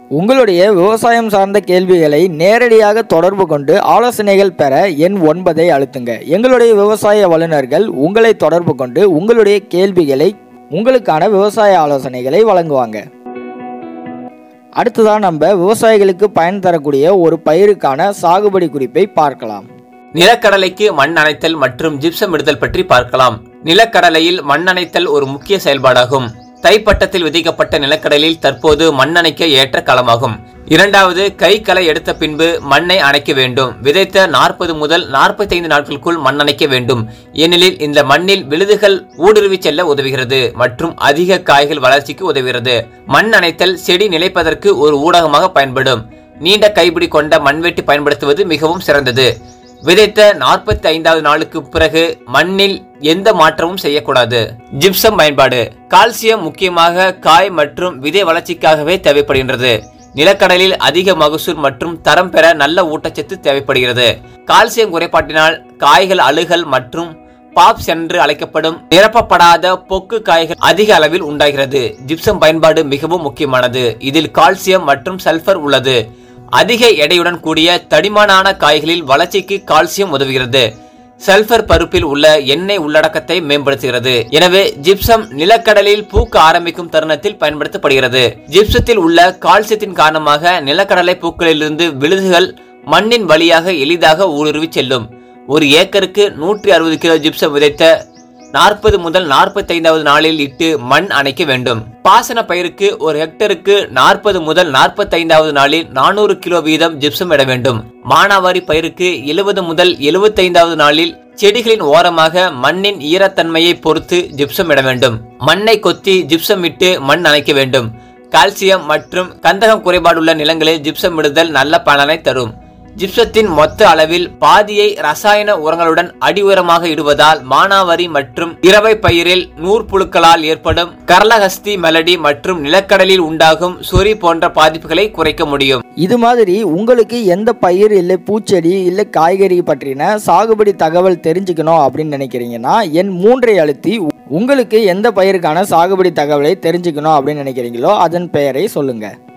உங்களுடைய விவசாயம் சார்ந்த கேள்விகளை நேரடியாக தொடர்பு கொண்டு ஆலோசனைகள் பெற எண் ஒன்பதை அழுத்துங்க எங்களுடைய விவசாய வல்லுநர்கள் உங்களை தொடர்பு கொண்டு உங்களுடைய கேள்விகளை உங்களுக்கான விவசாய ஆலோசனைகளை வழங்குவாங்க அடுத்ததான் நம்ம விவசாயிகளுக்கு பயன் தரக்கூடிய ஒரு பயிருக்கான சாகுபடி குறிப்பை பார்க்கலாம் நிலக்கடலைக்கு மண் அணைத்தல் மற்றும் ஜிப்சம் இடுதல் பற்றி பார்க்கலாம் நிலக்கடலையில் மண் அணைத்தல் ஒரு முக்கிய செயல்பாடாகும் தைப்பட்டத்தில் விதிக்கப்பட்ட நிலக்கடலில் தற்போது மண் அணைக்க ஏற்ற களமாகும் இரண்டாவது கை களை எடுத்த பின்பு மண்ணை அணைக்க வேண்டும் விதைத்த நாற்பது முதல் நாற்பத்தைந்து நாட்களுக்குள் மண் அணைக்க வேண்டும் ஏனெனில் இந்த மண்ணில் விழுதுகள் ஊடுருவி செல்ல உதவுகிறது மற்றும் அதிக காய்கள் வளர்ச்சிக்கு உதவுகிறது மண் அணைத்தல் செடி நிலைப்பதற்கு ஒரு ஊடகமாக பயன்படும் நீண்ட கைப்பிடி கொண்ட மண்வெட்டி பயன்படுத்துவது மிகவும் சிறந்தது விதைத்த நாற்பத்தி ஐந்தாவது நாளுக்கு பிறகு மண்ணில் எந்த மாற்றமும் செய்யக்கூடாது ஜிப்சம் பயன்பாடு கால்சியம் முக்கியமாக காய் மற்றும் விதை வளர்ச்சிக்காகவே தேவைப்படுகின்றது நிலக்கடலில் அதிக மகசூல் மற்றும் தரம் பெற நல்ல ஊட்டச்சத்து தேவைப்படுகிறது கால்சியம் குறைபாட்டினால் காய்கள் அழுகல் மற்றும் பாப்ஸ் என்று அழைக்கப்படும் நிரப்பப்படாத பொக்கு காய்கள் அதிக அளவில் உண்டாகிறது ஜிப்சம் பயன்பாடு மிகவும் முக்கியமானது இதில் கால்சியம் மற்றும் சல்பர் உள்ளது அதிக எடையுடன் கூடிய தடிமனான காய்களில் வளர்ச்சிக்கு கால்சியம் உதவுகிறது சல்பர் பருப்பில் உள்ள எண்ணெய் உள்ளடக்கத்தை மேம்படுத்துகிறது எனவே ஜிப்சம் நிலக்கடலில் பூக்க ஆரம்பிக்கும் தருணத்தில் பயன்படுத்தப்படுகிறது ஜிப்சத்தில் உள்ள கால்சியத்தின் காரணமாக நிலக்கடலை பூக்களிலிருந்து விழுதுகள் மண்ணின் வழியாக எளிதாக ஊடுருவி செல்லும் ஒரு ஏக்கருக்கு நூற்றி அறுபது கிலோ ஜிப்சம் விதைத்த நாற்பது முதல் நாற்பத்தைந்தாவது நாளில் இட்டு மண் அணைக்க வேண்டும் பாசன பயிருக்கு ஒரு ஹெக்டருக்கு நாற்பது முதல் நாற்பத்தைந்தாவது நாளில் நானூறு கிலோ வீதம் ஜிப்சம் இட வேண்டும் மானாவாரி பயிருக்கு எழுபது முதல் எழுபத்தைந்தாவது நாளில் செடிகளின் ஓரமாக மண்ணின் ஈரத்தன்மையை பொறுத்து ஜிப்சம் இட வேண்டும் மண்ணை கொத்தி ஜிப்சம் இட்டு மண் அணைக்க வேண்டும் கால்சியம் மற்றும் கந்தகம் குறைபாடுள்ள நிலங்களில் ஜிப்சம் இடுதல் நல்ல பலனை தரும் ஜிப்சத்தின் மொத்த அளவில் பாதியை ரசாயன உரங்களுடன் அடி உரமாக இடுவதால் மானாவரி மற்றும் இரவை பயிரில் நூற்புழுக்களால் ஏற்படும் கரலஹஸ்தி மெலடி மற்றும் நிலக்கடலில் உண்டாகும் சொறி போன்ற பாதிப்புகளை குறைக்க முடியும் இது மாதிரி உங்களுக்கு எந்த பயிர் இல்லை பூச்செடி இல்லை காய்கறி பற்றின சாகுபடி தகவல் தெரிஞ்சுக்கணும் அப்படின்னு நினைக்கிறீங்கன்னா என் மூன்றை அழுத்தி உங்களுக்கு எந்த பயிருக்கான சாகுபடி தகவலை தெரிஞ்சுக்கணும் அப்படின்னு நினைக்கிறீங்களோ அதன் பெயரை சொல்லுங்கள்